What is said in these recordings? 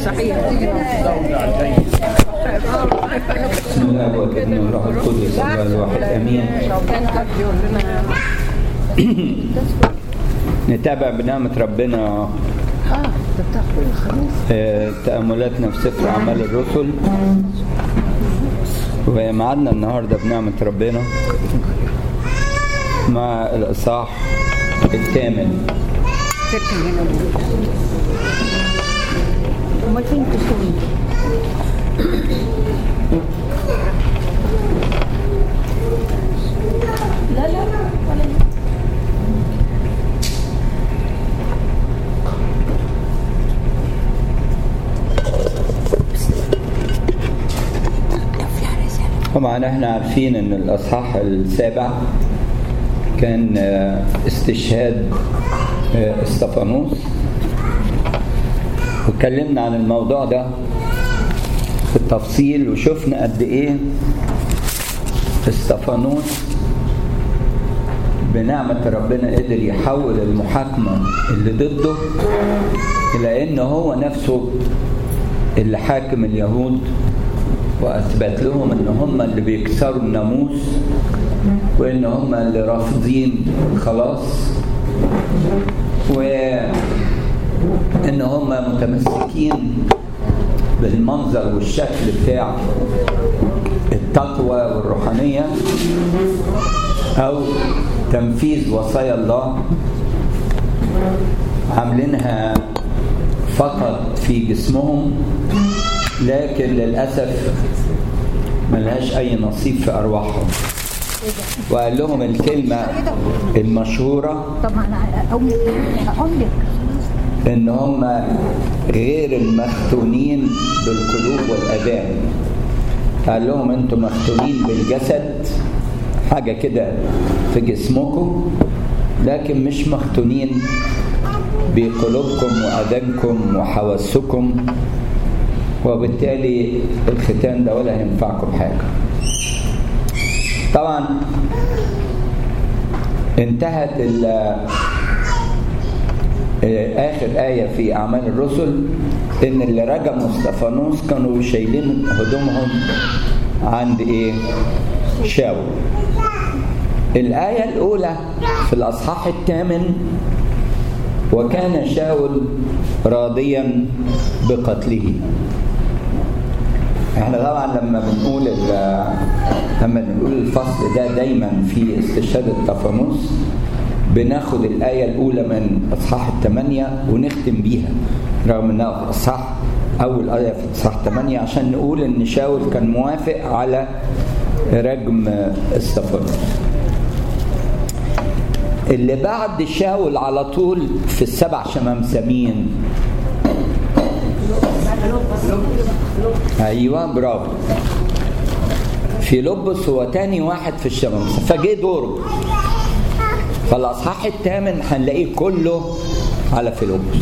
صحيح بسم الله والابن والروح القدس الله الواحد امين نتابع بنعمة ربنا اه ده بتاع كل خميس آه، تأملاتنا في سفر أعمال الرسل ومعادنا النهاردة بنعمة ربنا مع الإصحاح الثامن ستة هنا امال فين كسوم لا لا ولا طبعا احنا عارفين ان الإصحاح السابع كان آه، استشهاد آه، استفانوس واتكلمنا عن الموضوع ده في التفصيل وشفنا قد ايه استفانوس بنعمة ربنا قدر يحول المحاكمة اللي ضده إلى إن هو نفسه اللي حاكم اليهود وأثبت لهم إن هم اللي بيكسروا الناموس وإن هم اللي رافضين خلاص وإن هم متمسكين بالمنظر والشكل بتاع التقوى والروحانية أو تنفيذ وصايا الله عاملينها فقط في جسمهم لكن للأسف ملهاش أي نصيب في أرواحهم وقال لهم الكلمة المشهورة طب ما انا اقول لك اقول لك ان هم غير المختونين بالقلوب والاذان قال لهم انتم مختونين بالجسد حاجه كده في جسمكم لكن مش مختونين بقلوبكم واذانكم وحواسكم وبالتالي الختان ده ولا هينفعكم بحاجه طبعا انتهت ال آخر آية في أعمال الرسل إن اللي رجموا استفانوس كانوا شايلين هدومهم عند إيه؟ شاول. الآية الأولى في الأصحاح الثامن وكان شاول راضيا بقتله. احنا طبعا لما بنقول ال- لما بنقول الفصل ده دايما في استشهاد الطفانوس بناخد الآية الأولى من أصحاح الثمانية ونختم بيها رغم إنها في أصحاح أول آية في أصحاح الثمانية عشان نقول إن شاول كان موافق على رجم استفانوس اللي بعد شاول على طول في السبع شمامسة مين؟ ايوه برافو فيلبس هو تاني واحد في الشمامسة فجه دوره فالاصحاح الثامن هنلاقيه كله على فيلبس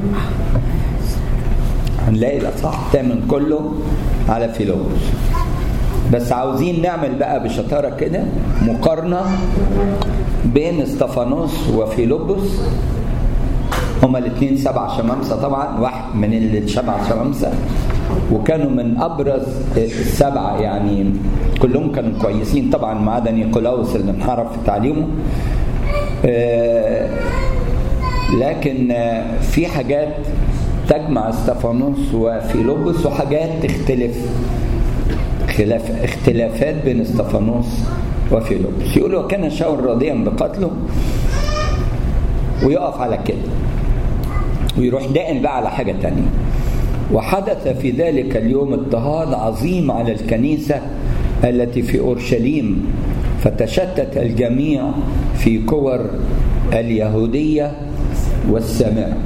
هنلاقي الاصحاح الثامن كله على فيلبس بس عاوزين نعمل بقى بشطاره كده مقارنه بين استفانوس وفيلبس هما الاثنين سبع شمامسة طبعا واحد من السبع شمامسة وكانوا من ابرز السبعه يعني كلهم كانوا كويسين طبعا ما عدا نيقولاوس اللي انحرف في تعليمه آه، لكن آه، في حاجات تجمع استفانوس وفيلبس وحاجات تختلف خلاف اختلافات بين استفانوس وفيلبس يقول وكان شاول راضيا بقتله ويقف على كده ويروح دائن بقى على حاجة تانية وحدث في ذلك اليوم اضطهاد عظيم على الكنيسة التي في أورشليم فتشتت الجميع في كور اليهودية والسامرة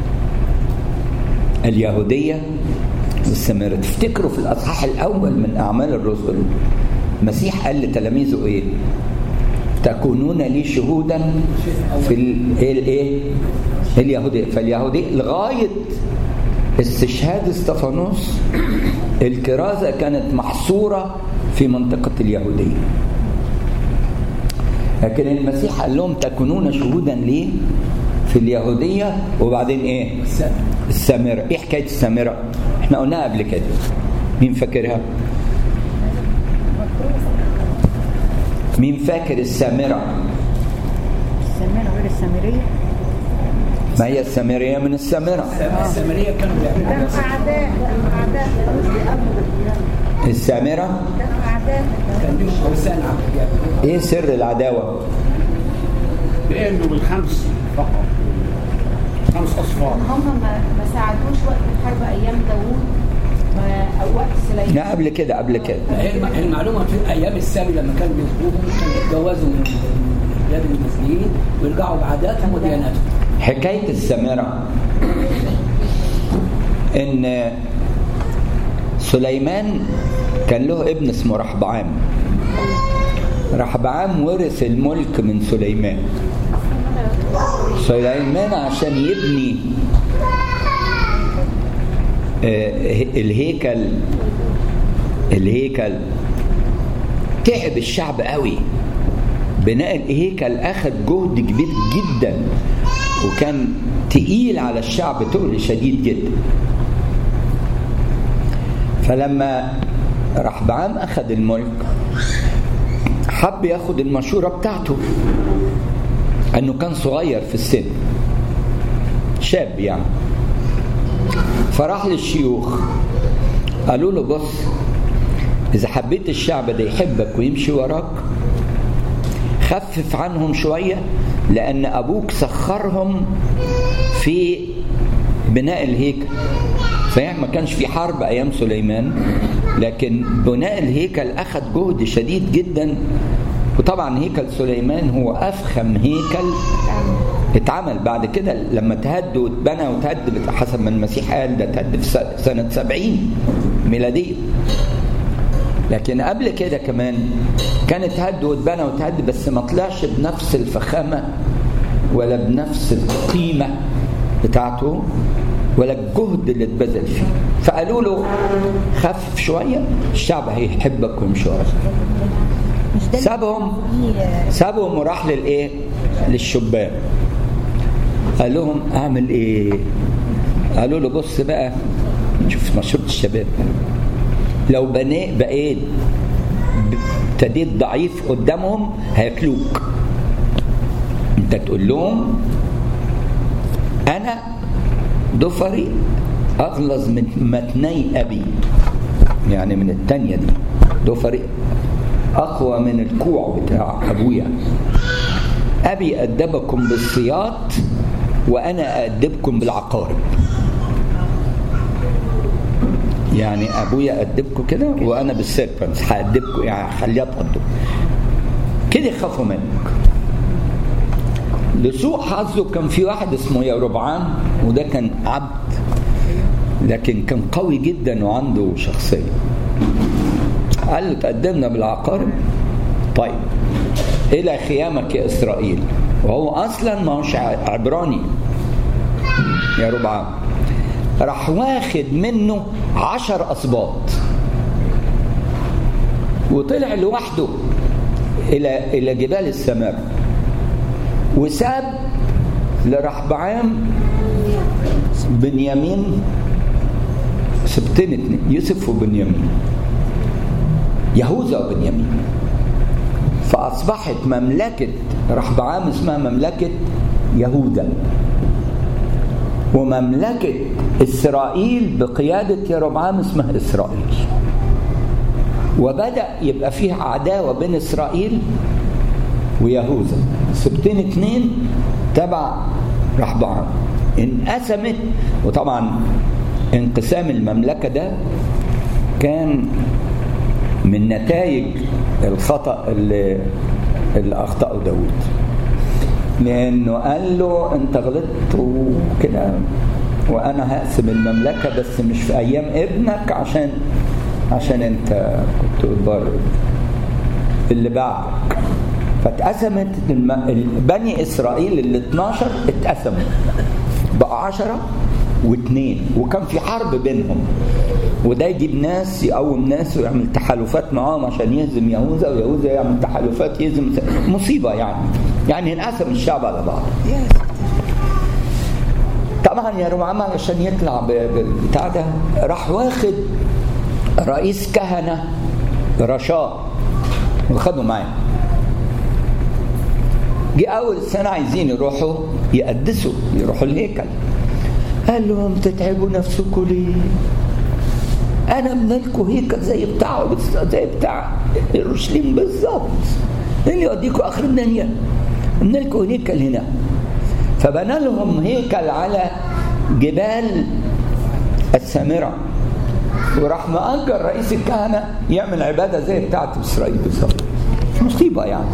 اليهودية والسامرة تفتكروا في الأصحاح الأول من أعمال الرسل المسيح قال لتلاميذه إيه تكونون لي شهودا في الايه اليهودية فاليهودية لغاية استشهاد استفانوس الكرازة كانت محصورة في منطقة اليهودية لكن المسيح قال لهم تكونون شهودا لي في اليهودية وبعدين ايه السامرة ايه حكاية السامرة احنا قلناها قبل كده مين فاكرها مين فاكر السامرة السمانة غير السامرية ما هي السامرية من السامرة السامريه كانوا بيعملوا كانوا أعداء كانوا أعداء السامرة كانوا أعداء كان لهم اوثان عبد ايه سر العداوة بانه بالخمس فقط خمس اصفار هم ما ما ساعدوش وقت الحرب ايام داوود ما- او وقت سليمان لا قبل كده قبل كده هي الم- المعلومه في ايام السامي لما كانوا بيخطبوهم كانوا يتجوزوا من بلاد المسلمين ويرجعوا بعاداتهم ودياناتهم حكاية السامرة إن سليمان كان له ابن اسمه رحبعام رحبعام ورث الملك من سليمان سليمان عشان يبني آه، الهيكل الهيكل تعب الشعب قوي بناء الهيكل اخذ جهد كبير جدا وكان تقيل على الشعب تقل شديد جدا فلما رحبعام اخذ الملك حب ياخد المشوره بتاعته انه كان صغير في السن شاب يعني فراح للشيوخ قالوا له بص اذا حبيت الشعب ده يحبك ويمشي وراك خفف عنهم شوية لأن أبوك سخرهم في بناء الهيكل صحيح ما كانش في حرب أيام سليمان لكن بناء الهيكل أخذ جهد شديد جدا وطبعا هيكل سليمان هو أفخم هيكل اتعمل بعد كده لما تهد واتبنى وتهد حسب ما المسيح قال ده تهد في سنة سبعين ميلادية لكن قبل كده كمان كانت هد واتبنى وتهد بس ما طلعش بنفس الفخامة ولا بنفس القيمة بتاعته ولا الجهد اللي اتبذل فيه فقالوا له خفف شوية الشعب هيحبك ويمشي وراك مش ده اللي سابهم فيه سابهم وراح للايه للشبان قال لهم اعمل ايه قالوا له بص بقى شوف مشروط الشباب لو بني بقيت ابتديت ضعيف قدامهم هياكلوك انت تقول لهم انا ضفري اغلظ من متني ابي يعني من التانية دي ضفري اقوى من الكوع بتاع ابويا ابي ادبكم بالصياط وانا ادبكم بالعقارب يعني ابويا ادبكم كده وانا بالسيربنس هادبكم يعني هخليها تقدم كده يخافوا منك لسوء حظه كان في واحد اسمه يربعام وده كان عبد لكن كان قوي جدا وعنده شخصيه قال له تقدمنا بالعقارب طيب الى خيامك يا اسرائيل وهو اصلا ما هوش عبراني يا ربعام راح واخد منه عشر اسباط وطلع لوحده الى الى جبال السماء وساب لرحبعام بنيامين سبتين اتنين يوسف وبنيامين يهوذا وبنيامين فأصبحت مملكة رحبعام اسمها مملكة يهوذا ومملكة إسرائيل بقيادة يربعام اسمها إسرائيل وبدأ يبقى فيها عداوة بين إسرائيل ويهوذا سبتين اتنين تبع رحبعام انقسمت وطبعا انقسام المملكة ده كان من نتائج الخطأ اللي, اللي أخطأه داود لأنه قال له أنت غلطت وكده وأنا هقسم المملكة بس مش في أيام ابنك عشان عشان أنت كنت بر اللي بعدك فاتقسمت الم... بني إسرائيل ال 12 اتقسموا بقى 10 واثنين وكان في حرب بينهم وده يجيب ناس يقوم ناس ويعمل تحالفات معاهم عشان يهزم يهوذا ويهوذا يعمل تحالفات يهزم مصيبه يعني يعني انقسم الشعب على بعض طبعا يا ربعام علشان يطلع ب- بالبتاع ده راح واخد رئيس كهنه رشاد وخده معاه جه اول سنه عايزين يروحوا يقدسوا يروحوا الهيكل قال لهم تتعبوا نفسكم ليه انا من لكم هيكل زي بتاعه بس- زي بتاع اورشليم بالظبط اللي يوديكوا اخر الدنيا من لكم هيكل هنا فبنى لهم هيكل على جبال السامره وراح مأجر رئيس الكهنه يعمل عباده زي بتاعت اسرائيل بالظبط مصيبه يعني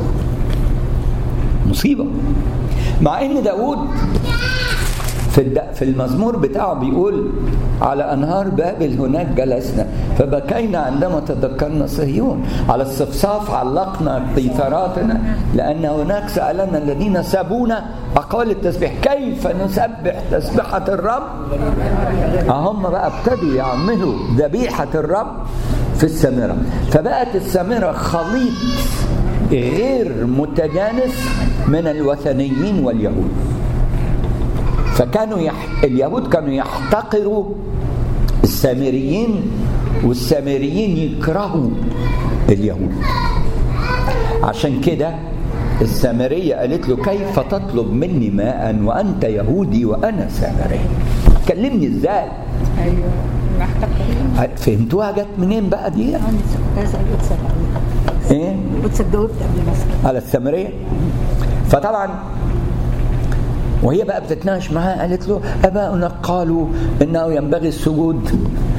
مصيبه مع ان داود في الد... في المزمور بتاعه بيقول على انهار بابل هناك جلسنا فبكينا عندما تذكرنا صهيون على الصفصاف علقنا قيثاراتنا لان هناك سالنا الذين سابونا اقوال التسبيح كيف نسبح تسبحه الرب هم بقى ابتدوا يعملوا ذبيحه الرب في السامره فبقت السامره خليط غير متجانس من الوثنيين واليهود فكانوا يح... اليهود كانوا يحتقروا السامريين والسامريين يكرهوا اليهود عشان كده السامرية قالت له كيف تطلب مني ماء وأنت يهودي وأنا سامري كلمني ازاي ايوه محتقرين فهمتوها جت منين بقى دي انا كنت اسال قدس ايه قدس داود قبل ما اسال على السامرية فطبعا وهي بقى بتتناقش معاه قالت له اباؤنا قالوا انه ينبغي السجود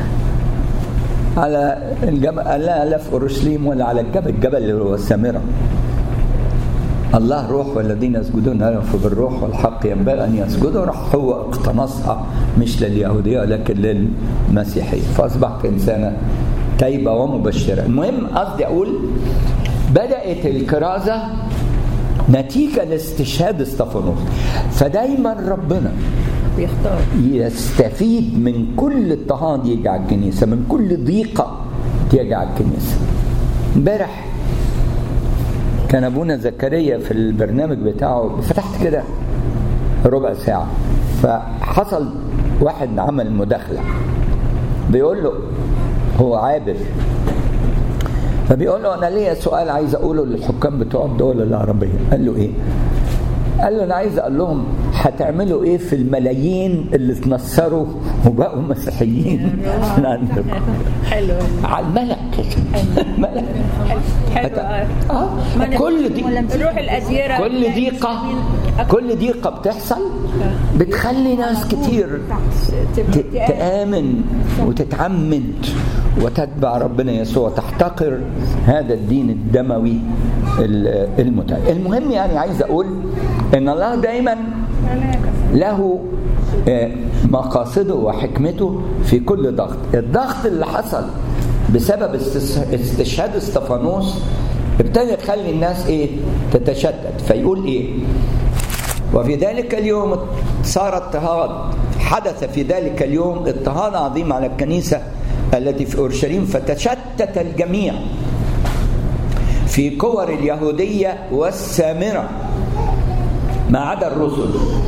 على الجبل لا لا في اورشليم ولا على الجبل الجبل اللي هو السامره الله روح والذين يسجدون له بالروح والحق ينبغي ان يسجدوا راح هو اقتنصها مش لليهوديه ولكن للمسيحيه فاصبحت انسانه تايبه ومبشره المهم قصدي اقول بدات الكرازه نتيجه لاستشهاد استفانوس فدايما ربنا بيختار يستفيد من كل اضطهاد يجي على الكنيسه من كل ضيقه تيجي على الكنيسه امبارح كان ابونا زكريا في البرنامج بتاعه فتحت كده ربع ساعه فحصل واحد عمل مداخله بيقول له هو عابر فبيقول له انا ليا سؤال عايز اقوله للحكام بتوع الدول العربيه قال له ايه قال له انا عايز اقول لهم هتعملوا ايه في الملايين اللي اتنصروا وبقوا مسيحيين من عندكم حلو على الملك الملك حلو اه كل دي نروح الازيره كل ضيقه كل ضيقه بتحصل بتخلي ناس كتير ت- تآمن وتتعمد وتتبع ربنا يسوع تحتقر هذا الدين الدموي ال- المتعب المهم يعني عايز أقول إن الله دايما له آه، مقاصده وحكمته في كل ضغط الضغط اللي حصل بسبب استس- استشهاد استفانوس ابتدى يخلي الناس ايه تتشتت فيقول ايه وفي ذلك اليوم صار اضطهاد حدث في ذلك اليوم اضطهاد عظيم على الكنيسة التي في أورشليم فتشتت الجميع في كور اليهودية والسامرة ما عدا الرسل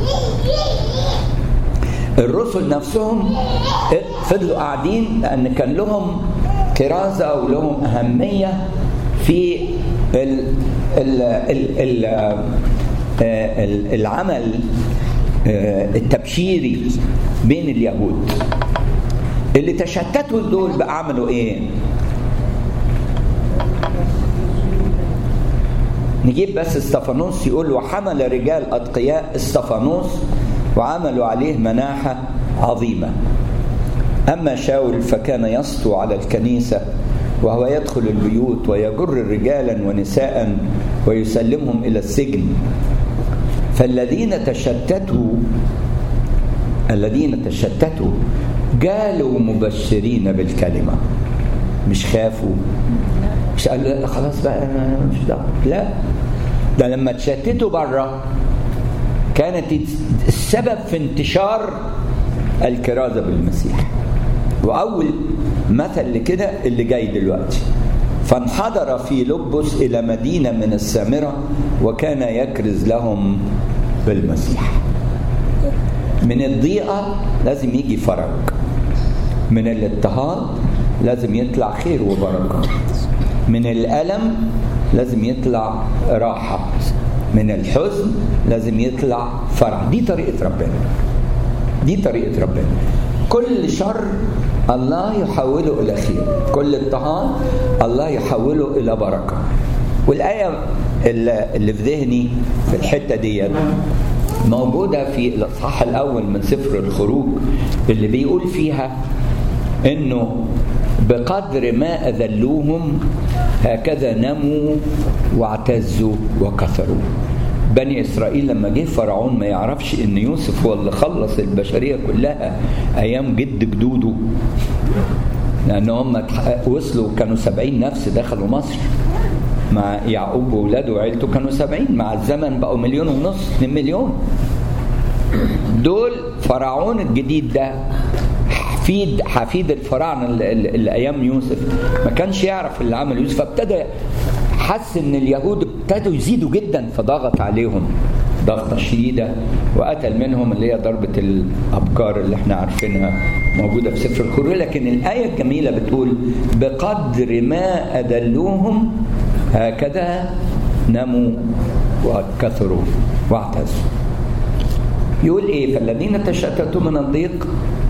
الرسل نفسهم فضلوا قاعدين لأن كان لهم كرازة ولهم أهمية في ال ال ال ال ال العمل التبشيري بين اليهود اللي تشتتوا دول بقى عملوا ايه نجيب بس استفانوس يقول وحمل رجال اتقياء استفانوس وعملوا عليه مناحه عظيمه اما شاول فكان يسطو على الكنيسه وهو يدخل البيوت ويجر رجالا ونساء ويسلمهم الى السجن فالذين تشتتوا الذين تشتتوا جالوا مبشرين بالكلمه مش خافوا مش قالوا لا خلاص بقى انا مش دعوه لا ده لما تشتتوا بره كانت السبب في انتشار الكرازه بالمسيح واول مثل لكده اللي جاي دلوقتي فانحدر في لبس الى مدينه من السامره وكان يكرز لهم بالمسيح من الضيقة لازم يجي فرج من الاضطهاد لازم يطلع خير وبركة من الألم لازم يطلع راحة من الحزن لازم يطلع فرح دي طريقة ربنا دي طريقة ربنا كل شر الله يحوله إلى خير كل اضطهاد الله يحوله إلى بركة والآية اللي اللي في ذهني في الحتة دي موجودة في الإصحاح الأول من سفر الخروج اللي بيقول فيها إنه بقدر ما أذلوهم هكذا نموا واعتزوا وكثروا بني إسرائيل لما جه فرعون ما يعرفش إن يوسف هو اللي خلص البشرية كلها أيام جد جدوده لأن هم اتح- وصلوا كانوا سبعين نفس دخلوا مصر مع يعقوب وولاده وعيلته كانوا سبعين مع الزمن بقوا مليون ونص 2 مليون دول فرعون الجديد ده حفيد حفيد الفراعنه اللي, اللي ايام يوسف ما كانش يعرف اللي عمل يوسف فابتدى حس ان اليهود ابتدوا يزيدوا جدا فضغط عليهم ضغطة شديدة وقتل منهم اللي هي ضربة الأبكار اللي احنا عارفينها موجودة في سفر الخروج لكن الآية الجميلة بتقول بقدر ما أذلوهم هكذا نموا وكثروا واعتزوا يقول ايه فالذين تشتتوا من الضيق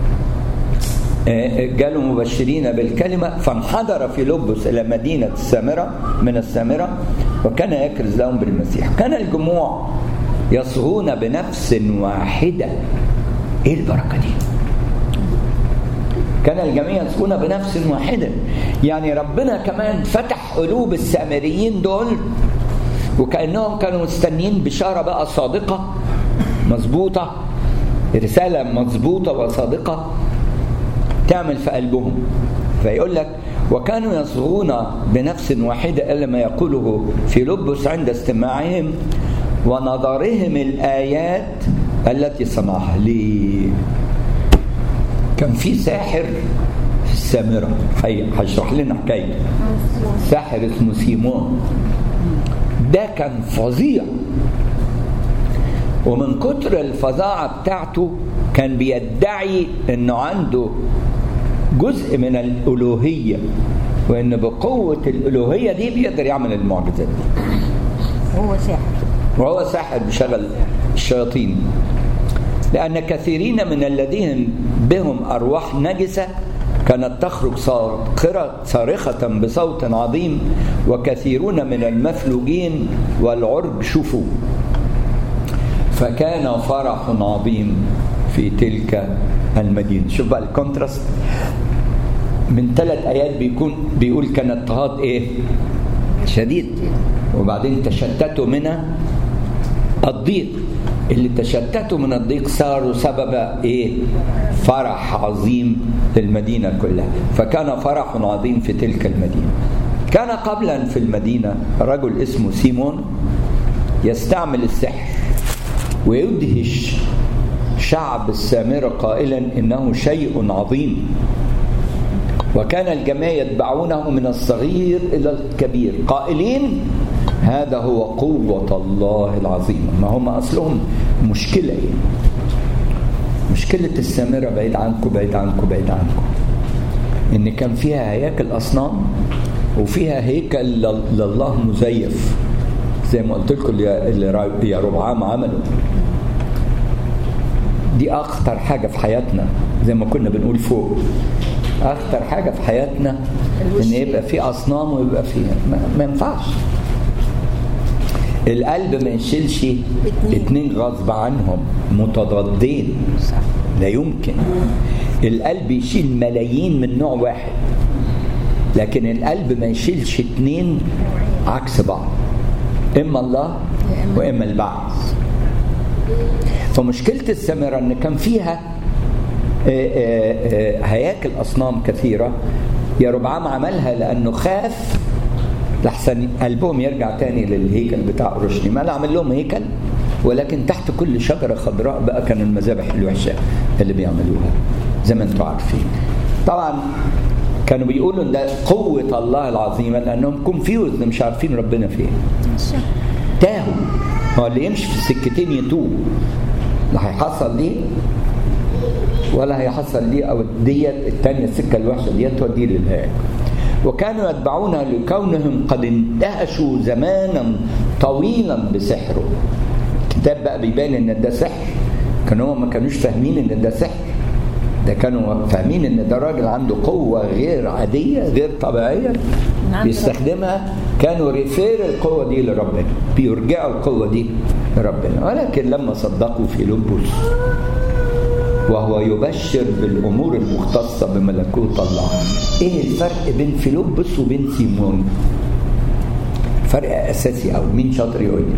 آه، قالوا مبشرين بالكلمة فانحدر في لبس إلى مدينة السامرة من السامرة وكان يكرز لهم بالمسيح كان الجموع يصغون بنفس واحدة إيه البركة دي كان الجميع يصغون بنفس واحدة يعني ربنا كمان فتح قلوب السامريين دول وكأنهم كانوا مستنيين بشارة بقى صادقة مظبوطة رسالة مظبوطة وصادقة تعمل في قلبهم فيقول لك وكانوا يصغون بنفس واحدة إلا ما يقوله في لبس عند استماعهم ونظرهم الآيات التي صنعها ليه كان في ساحر في السامرة هي- هشرح لنا حكايته ساحر اسمه سيمون ده كان فظيع ومن كتر الفظاعة بتاعته كان بيدعي انه عنده جزء من الألوهية وان بقوة الألوهية دي بيقدر يعمل المعجزات دي هو ساحر وهو ساحر بشغل الشياطين لأن كثيرين من الذين بهم أرواح نجسة كانت تخرج صاخرة صارخة بصوت عظيم وكثيرون من المفلوجين والعرج شفوا فكان فرح عظيم في تلك المدينة شوف بقى الكونتراست من ثلاث آيات بيكون بيقول كان اضطهاد إيه شديد وبعدين تشتتوا من الضيق اللي تشتتوا من الضيق صاروا سبب ايه فرح عظيم للمدينة كلها فكان فرح عظيم في تلك المدينة كان قبلا في المدينة رجل اسمه سيمون يستعمل السحر ويدهش شعب السامرة قائلا إنه شيء عظيم وكان الجميع يتبعونه من الصغير إلى الكبير قائلين هذا هو قوة الله العظيمة ما هم أصلهم مشكلة يعني. مشكلة السامرة بعيد عنكم بعيد عنكم بعيد عنكم إن كان فيها هياكل أصنام وفيها هيكل لل- لله مزيف زي ما قلت لكم اللي اللي را- يا ربعام عملوا دي أخطر حاجة في حياتنا زي ما كنا بنقول فوق أخطر حاجة في حياتنا إن يبقى في أصنام ويبقى في ما, ما ينفعش القلب ما يشيلش اتنين. اتنين غصب عنهم متضادين صح لا يمكن القلب يشيل ملايين من نوع واحد لكن القلب ما يشيلش اتنين عكس بعض اما الله واما البعث فمشكله السامره ان كان فيها آه، آه، آه، هياكل اصنام كثيره يا ربعام عملها لانه خاف لحسن قلبهم يرجع تاني للهيكل بتاع اورشليم انا اعمل لهم هيكل ولكن تحت كل شجره خضراء بقى كان المذابح الوحشه اللي بيعملوها زي ما انتم عارفين طبعا كانوا بيقولوا ان ده قوه الله العظيمه لانهم كونفيوز مش عارفين ربنا فين تاهوا هو اللي يمشي في السكتين يتوه لا هيحصل دي ولا هيحصل دي او ديت الثانيه السكه الوحشه ديت توديه للهلاك وكانوا يتبعونه لكونهم قد اندهشوا زمانا طويلا بسحره الكتاب بقى بيبان ان ده سحر كانوا هم ما كانوش فاهمين ان ده سحر ده كانوا فاهمين ان ده راجل عنده قوه غير عاديه غير طبيعيه بيستخدمها كانوا ريفير القوه دي لربنا بيرجعوا القوه دي لربنا ولكن لما صدقوا في لبس وهو يبشر بالامور المختصه بملكوت الله ايه الفرق بين فيلبس وبين سيمون فرق اساسي قوي مين شاطر يقول لي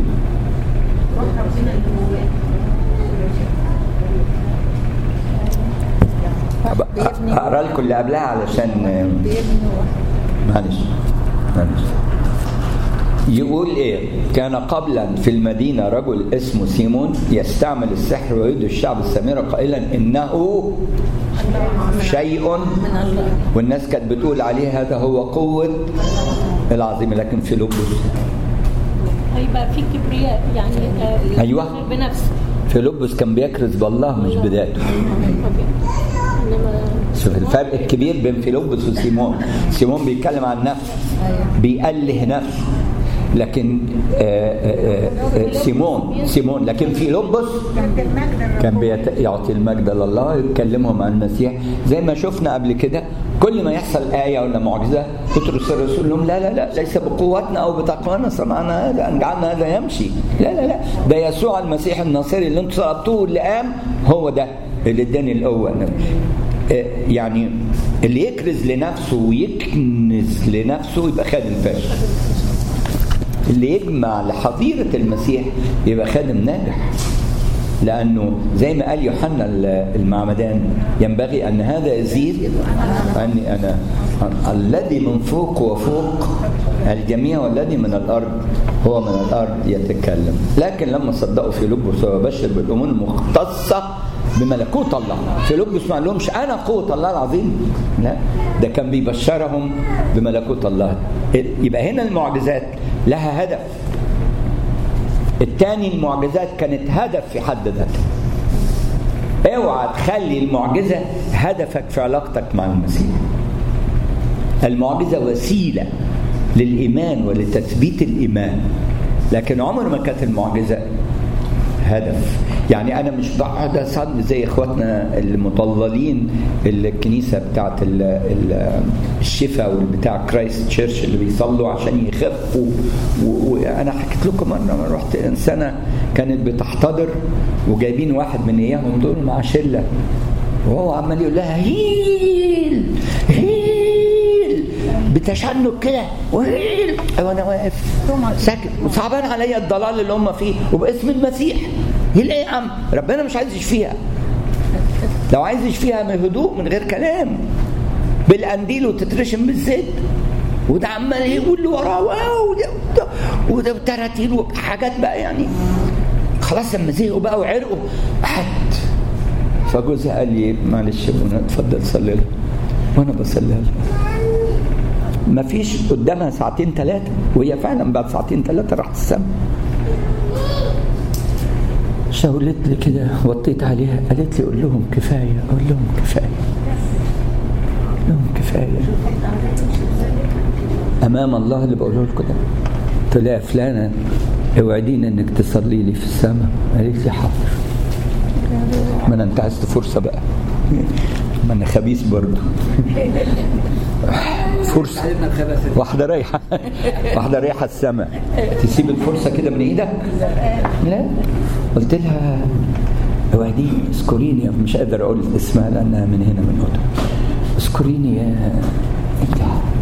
هقرا لكم اللي قبلها علشان معلش معلش يقول ايه كان قبلا في المدينه رجل اسمه سيمون يستعمل السحر ويدعو الشعب السميره قائلا انه شيء والناس كانت بتقول عليه هذا هو قوه العظيم لكن في لبس هيبقى في كبرياء يعني آه، أيوة. بنفسه في لبس كان بيكرز بالله مش بذاته انما شوف الفرق الكبير بين فيلبس وسيمون سيمون بيتكلم عن نفسه بيأله نفسه لكن آه، آه، آه، سيمون سيمون لكن فيلبس كان بيت- يعطي المجد لله يتكلمهم عن المسيح زي ما شفنا قبل كده كل ما يحصل آية ولا معجزة بطرس الرسول لهم لا لا لا ليس بقوتنا أو بتقوانا صنعنا هذا أن جعلنا هذا يمشي لا لا لا ده يسوع المسيح الناصري اللي انتم طلبتوه اللي قام هو ده اللي اداني القوة آه، يعني اللي يكرز لنفسه ويكنز لنفسه يبقى خادم فاشل اللي يجمع لحظيرة المسيح يبقى خادم ناجح لأنه زي ما قال يوحنا المعمدان ينبغي أن هذا يزيد وأني أنا الذي من فوق وفوق الجميع والذي من الأرض هو من الأرض يتكلم لكن لما صدقوا في لبس وبشر بالأمور المختصة بملكوت الله في لبس ما لهمش أنا قوة الله العظيم لا ده كان بيبشرهم بملكوت الله يبقى هنا المعجزات لها هدف الثاني المعجزات كانت هدف في حد ذاتها اوعى تخلي المعجزة هدفك في علاقتك مع المسيح المعجزة وسيلة للإيمان ولتثبيت الإيمان لكن عمر ما كانت المعجزة هدف يعني انا مش بقعد اصلي زي اخواتنا المضللين الكنيسه بتاعت ال- ال- الشفاء والبتاع كرايست تشيرش اللي بيصلوا عشان يخفوا و- وانا حكيت لكم مره مره رحت انسانه كانت بتحتضر وجايبين واحد من اياهم دول مع شله وهو عمال يقول لها هيل هيل بتشنج كده وهيل وانا واقف ساكت وصعبان عليا الضلال اللي هم فيه وباسم المسيح هيل ايه يا عم ربنا مش عايز يشفيها لو عايز يشفيها من هدوء من غير كلام بالقنديل وتترشم بالزيت وده عمال يقول له وراه واو وده وده, وده بتراتيل وحاجات بقى يعني خلاص لما زهقوا بقى وعرقوا قعدت فجوزها قال لي معلش يا منى اتفضل صلي لها وانا بصلي لها ما فيش قدامها ساعتين ثلاثة وهي فعلا بعد ساعتين ثلاثة راحت السما شاولت لي كده وطيت عليها قالت لي قول لهم كفاية قول لهم كفاية قول لهم كفاية أمام الله اللي بقوله لكم ده قلت لها يا فلانة اوعديني انك تصلي لي في السماء قالت لي حاضر ما انا انتهزت فرصة بقى ما انا خبيث برضه فرصة علمنا الخباثة واحدة رايحة واحدة رايحة السماء تسيب الفرصة كده من ايدك لا قلت لها اوعديني اذكريني مش قادر اقول اسمها لانها من هنا من هنا اذكريني يا انت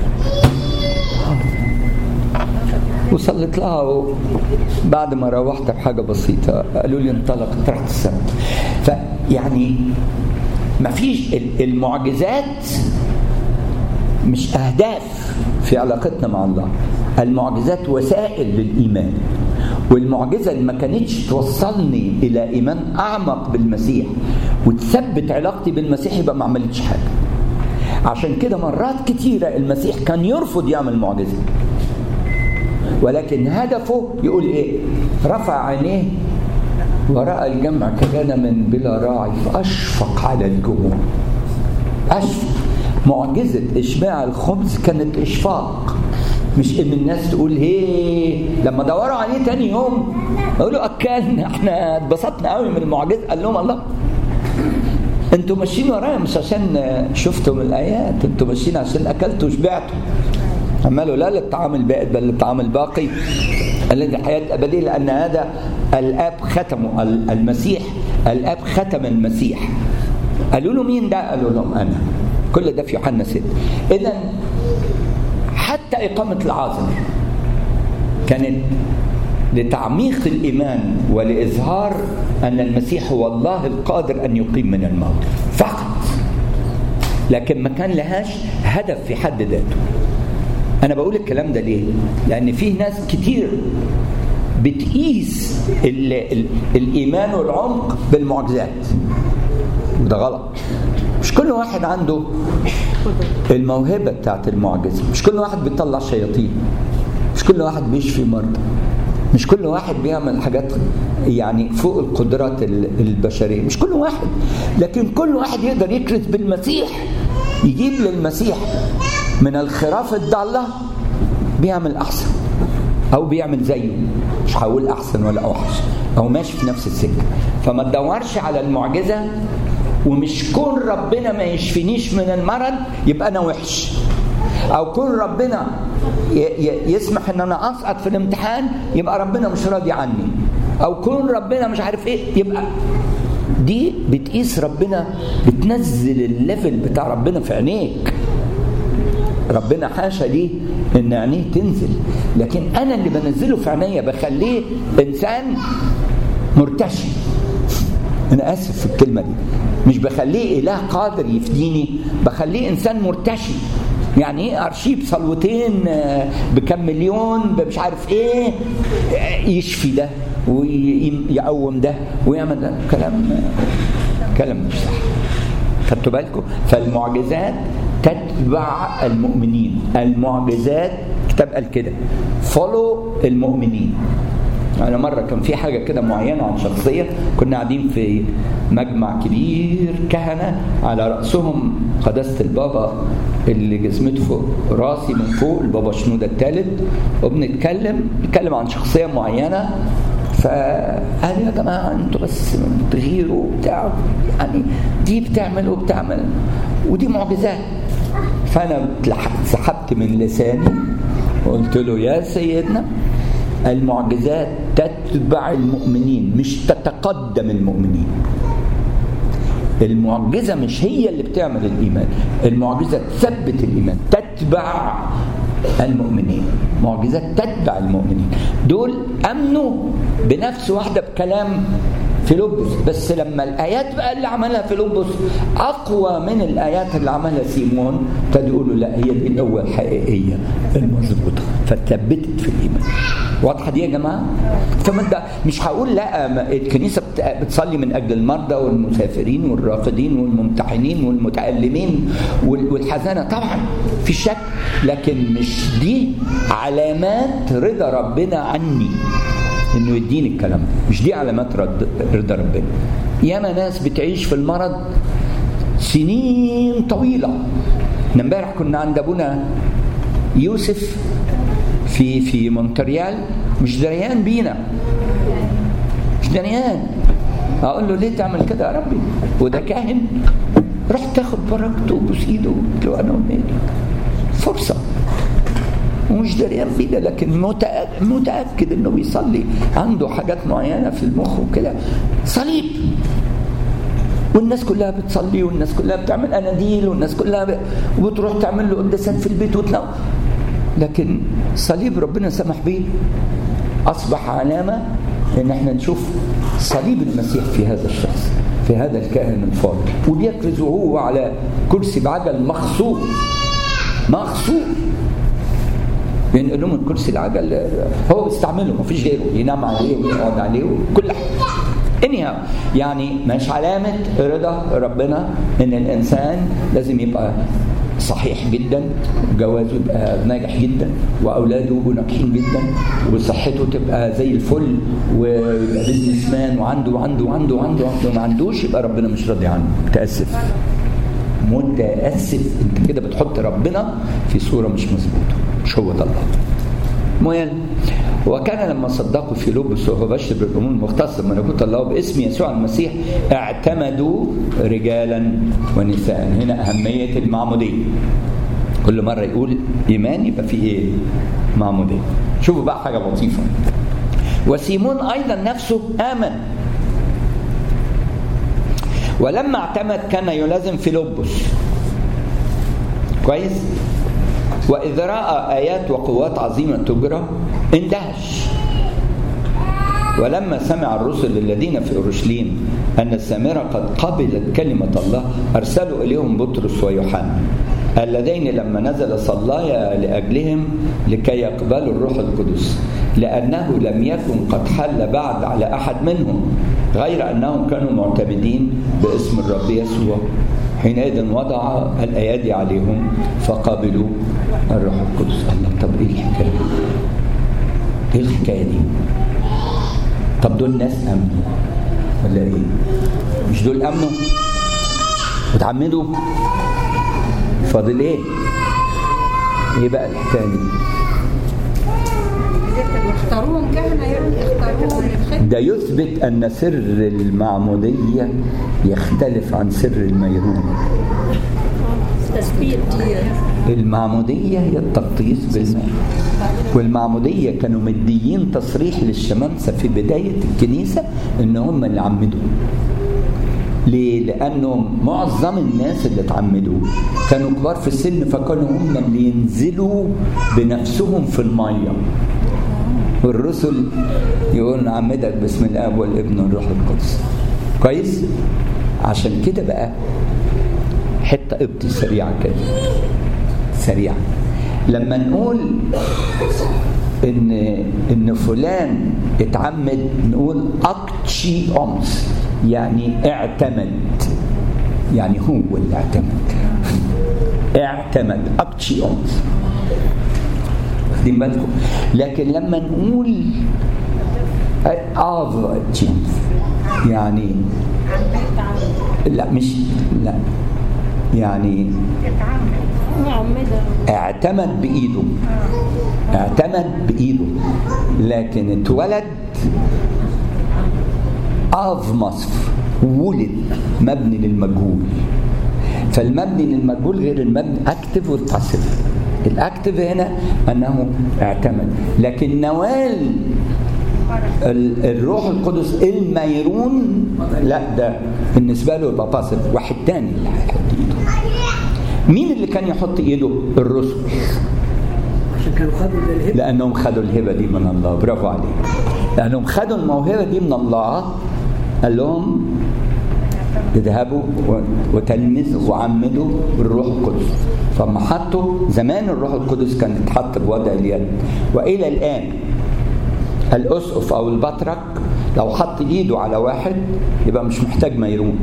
وصلت لها وبعد ما روحت بحاجة بسيطة قالوا لي انطلقت رحت السماء فيعني مفيش المعجزات مش أهداف في علاقتنا مع الله المعجزات وسائل للإيمان والمعجزة اللي ما كانتش توصلني إلى إيمان أعمق بالمسيح وتثبت علاقتي بالمسيح يبقى ما عملتش حاجة عشان كده مرات كتيرة المسيح كان يرفض يعمل معجزة ولكن هدفه يقول ايه رفع عينيه ورأى الجمع كغنم بلا راعي فأشفق على الجموع أشفق معجزة إشباع الخبز كانت إشفاق مش إن الناس تقول هي لما دوروا عليه تاني يوم يقولوا أكلنا احنا اتبسطنا قوي من المعجزة قال لهم الله انتوا ماشيين ورايا مش عشان شفتم الآيات انتوا ماشيين عشان أكلتوا وشبعتوا عمالوا لا للطعام البائد بل للطعام الباقي الذي حياة أبدية لأن هذا الآب ختمه المسيح الآب ختم المسيح قالوا له مين ده؟ قالوا لهم أنا كل ده في يوحنا 6 إذا حتى إقامة العازر كانت لتعميق الإيمان ولإظهار أن المسيح هو الله القادر أن يقيم من الموت فقط لكن ما كان لهاش هدف في حد ذاته أنا بقول الكلام ده ليه؟ لأن في ناس كتير بتقيس ال ال الإيمان والعمق بالمعجزات وده غلط مش كل واحد عنده الموهبة بتاعت المعجزة مش كل واحد بيطلع شياطين مش كل واحد بيشفي مرضى مش كل واحد بيعمل حاجات يعني فوق القدرات البشرية مش كل واحد لكن كل واحد يقدر يكرز بالمسيح يجيب للمسيح من الخراف الضالة بيعمل أحسن أو بيعمل زيه مش هقول أحسن ولا أوحش أو ماشي في نفس السكة فما تدورش على المعجزة ومش كون ربنا ما يشفينيش من المرض يبقى أنا وحش أو كون ربنا يسمح ان انا اسقط في الامتحان يبقى ربنا مش راضي عني او كون ربنا مش عارف ايه يبقى دي بتقيس ربنا بتنزل الليفل بتاع ربنا في عينيك ربنا حاشا ليه ان عينيه تنزل لكن انا اللي بنزله في عينيا بخليه انسان مرتشي انا اسف في الكلمه دي مش بخليه اله قادر يفديني بخليه انسان مرتشي يعني ايه ارشيب صلوتين بكم مليون مش عارف ايه يشفي ده ويقوم ده ويعمل ده كلام كلام مش صح خدتوا بالكم فالمعجزات تتبع المؤمنين المعجزات كتاب قال كده فولو المؤمنين أنا مرة كان في حاجة كده معينة عن شخصية كنا قاعدين في مجمع كبير كهنة على رأسهم قداسة البابا اللي جسمته فوق راسي من فوق البابا شنودة الثالث وبنتكلم نتكلم عن شخصية معينة فقال يا جماعة انتوا بس بتغيروا وبتاع يعني دي بتعمل وبتعمل ودي معجزات فأنا سحبت من لساني وقلت له يا سيدنا المعجزات تتبع المؤمنين مش تتقدم المؤمنين المعجزة مش هي اللي بتعمل الإيمان المعجزة تثبت الإيمان تتبع المؤمنين معجزات تتبع المؤمنين دول أمنوا بنفس واحدة بكلام فيلبس بس لما الآيات بقى اللي عملها فيلبس أقوى من الآيات اللي عملها سيمون ابتدوا يقولوا لا هي دي القوة الحقيقية المظبوطة فثبتت في الإيمان واضحه دي يا جماعه فما مش هقول لا الكنيسه بتصلي من اجل المرضى والمسافرين والراقدين والممتحنين والمتالمين والحزانه طبعا في شك لكن مش دي علامات رضا ربنا عني انه يديني الكلام ده مش دي علامات رد رضا ربنا ياما ناس بتعيش في المرض سنين طويله امبارح كنا عند ابونا يوسف في في مونتريال مش دريان بينا مش دريان اقول له ليه تعمل كده يا ربي وده كاهن رحت تاخد بركته وبوس ايده قلت له انا ومالي فرصه ومش دريان بينا لكن متأكد, متأكد انه بيصلي عنده حاجات معينه في المخ وكده صليب والناس كلها بتصلي والناس كلها بتعمل اناديل والناس كلها ب... وبتروح تعمل له قداسات في البيت وتنام لكن صليب ربنا سمح به اصبح علامه ان احنا نشوف صليب المسيح في هذا الشخص في هذا الكاهن الفاضل وبيكرز وهو على كرسي بعجل مخصوص مخصوص ينقل لهم الكرسي العجل هو بيستعمله ما فيش غيره ينام عليه ويقعد عليه وكل حاجه انهاء يعني مش علامة رضا ربنا ان الانسان لازم يبقى صحيح جدا جوازه يبقى ناجح جدا واولاده يبقوا ناجحين جدا وصحته تبقى زي الفل ويبقى بيزنس مان وعنده وعنده وعنده وعنده وعنده ما عندوش يبقى ربنا مش راضي عنه متاسف متاسف انت كده بتحط ربنا في صوره مش مظبوطه مش هو ده الله المهم وكان لما صدقوا في لبس وهو بشر بالامور المختصه بملكوت الله باسم يسوع المسيح اعتمدوا رجالا ونساء هنا اهميه المعموديه كل مره يقول ايمان يبقى فيه ايه؟ معموديه شوفوا بقى حاجه لطيفه وسيمون ايضا نفسه امن ولما اعتمد كان يلازم فيلبس كويس وإذ رأى آيات وقوات عظيمة تجرى اندهش ولما سمع الرسل الذين في أورشليم أن السامرة قد قبلت كلمة الله أرسلوا إليهم بطرس ويوحنا اللذين لما نزل صلايا لأجلهم لكي يقبلوا الروح القدس لأنه لم يكن قد حل بعد على أحد منهم غير أنهم كانوا معتمدين باسم الرب يسوع حينئذ وضع الأيادي عليهم فقبلوا الروح القدس الله طب إيه الحكاية إيه الحكاية دي طب دول ناس أمنوا ولا إيه مش دول أمنوا وتعمدوا فاضل إيه إيه بقى الحكاية دي اختاروهم كهنة يعني اختاروهم للخدمة ده يثبت أن سر المعمودية يختلف عن سر الميرون تثبيت المعمودية هي التغطيس بالماء والمعمودية كانوا مديين تصريح للشمامسة في بداية الكنيسة إن هم اللي عمدوا ليه؟ لأنه معظم الناس اللي اتعمدوا كانوا كبار في السن فكانوا هم اللي ينزلوا بنفسهم في المية والرسل يقول نعمدك باسم الاب والابن والروح القدس كويس عشان كده بقى حته قبطي سريعه كده سريعه لما نقول ان ان فلان اتعمد نقول اقتشي امس يعني اعتمد يعني هو اللي اعتمد اعتمد اقتشي امس واخدين بالكم لكن لما نقول افرج يعني لا مش لا يعني معمدة اعتمد بايده اعتمد بايده لكن اتولد اف مصر ولد مبني للمجهول فالمبني للمجهول غير المبني اكتف والباسيف الاكتف هنا انه اعتمد لكن نوال ال- الروح القدس الميرون لا ده بالنسبه له يبقى باسيف واحد تاني اللي هيحط ايده مين اللي كان يحط ايده الرسل عشان كانوا خدوا الهبه لانهم خدوا الهبه دي من الله برافو عليك لانهم خدوا الموهبه دي من الله قال لهم اذهبوا و- وتلمذوا وعمدوا بالروح القدس فما حطوا زمان الروح القدس كان اتحط بوضع اليد والى الان الاسقف او البطرك لو حط ايده على واحد يبقى مش محتاج ميرون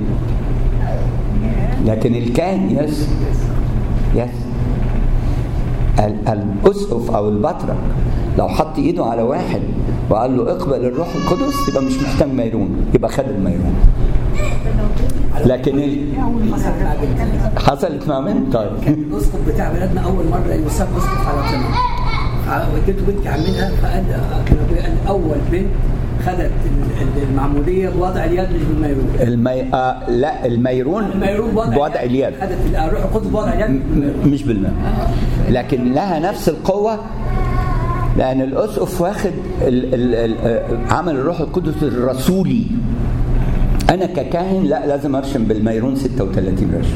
لكن الكاهن يس يس ال- الاسقف او البطرك لو حط ايده على واحد وقال له اقبل الروح القدس يبقى مش محتاج ميرون يبقى خد الميرون لكن ال... حصلت مع بنتي حصلت مع مين طيب الاسقف بتاع بلادنا اول مره يوثق اسقف على طول وديته بنتي عملها فقال كان ابويا قال اول بنت خدت ال- ال- المعموديه بوضع اليد مش بالميرون المي... آه لا الميرون الميرون بوضع اليد خدت ال- الروح القدس بوضع اليد مش بالميرون. م- مش بالماء لكن لها نفس القوة لأن الأسقف واخد ال ال ال آه، عمل الروح القدس الرسولي أنا ككاهن لا لازم أرشم بالميرون 36 رشم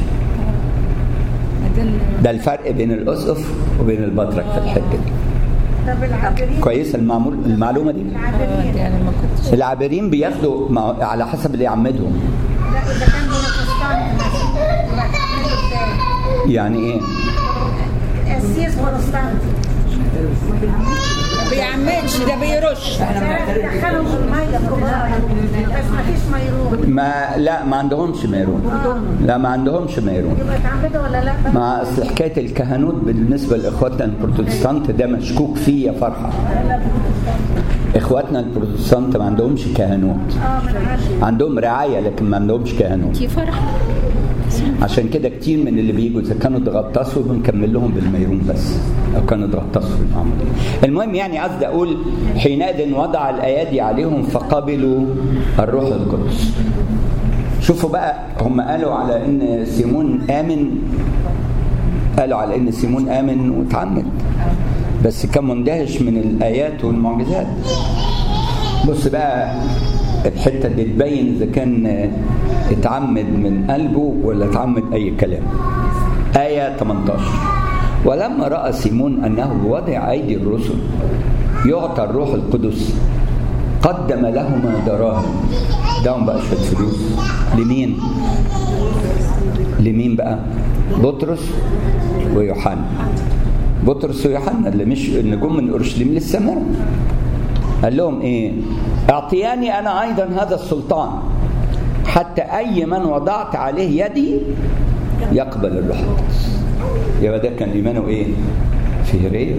ده الفرق بين الأسقف وبين البطرك في الحتة دي طب العابرين كويسة المعمول المعلومة دي العابرين يعني ما كنتش العابرين بياخدوا مع- على حسب اللي يعمدهم لا اذا كان بروتستانت مثلا يعملوا ازاي؟ يعني ايه قسيس بروتستانت ما بيعملش ده بيرش احنا بنعترف دخلهم في الميه بس ما فيش ميرون ما لا ما عندهمش ميرون لا ما عندهمش ميرون يبقى اتعمدوا ولا لا؟ مع اصل حكايه الكهنوت بالنسبه لاخواتنا البروتستانت ده مشكوك فيه يا فرحه اخواتنا البروتستانت ما عندهمش كهنوت اه ما انا عارفه عندهم رعايه لكن ما عندهمش كهنوت دي فرحه عشان كده كتير من اللي بيجوا اذا كانوا اتغطسوا بنكمل لهم بالميرون بس او كانوا اتغطسوا في المعموديه. المهم يعني قصدي اقول حينئذ وضع الايادي عليهم فقبلوا الروح القدس. شوفوا بقى هم قالوا على ان سيمون امن قالوا على ان سيمون امن واتعمد بس كان مندهش من الايات والمعجزات. بص بقى الحته دي تبين اذا كان اتعمد من قلبه ولا اتعمد اي كلام ايه 18 ولما راى سيمون انه بوضع ايدي الرسل يعطى الروح القدس قدم لهما دراهم داهم بقى شويه فلوس لمين لمين بقى بطرس ويوحنا بطرس ويوحنا اللي مش اللي جم من اورشليم للسماء قال لهم ايه اعطياني انا ايضا هذا السلطان حتى اي من وضعت عليه يدي يقبل الروح القدس يبقى ده كان ايمانه ايه فهريه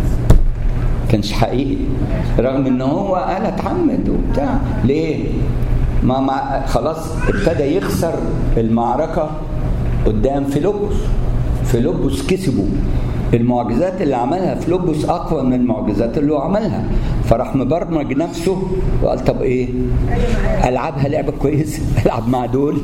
كانش حقيقي رغم ان هو قال اتعمد وبتاع ليه ما مع خلاص ابتدى يخسر المعركه قدام فيلبس فيلبس كسبه المعجزات اللي عملها فيلبس اقوى من المعجزات اللي هو عملها فراح مبرمج نفسه وقال طب ايه العبها لعبه كويسه العب مع دول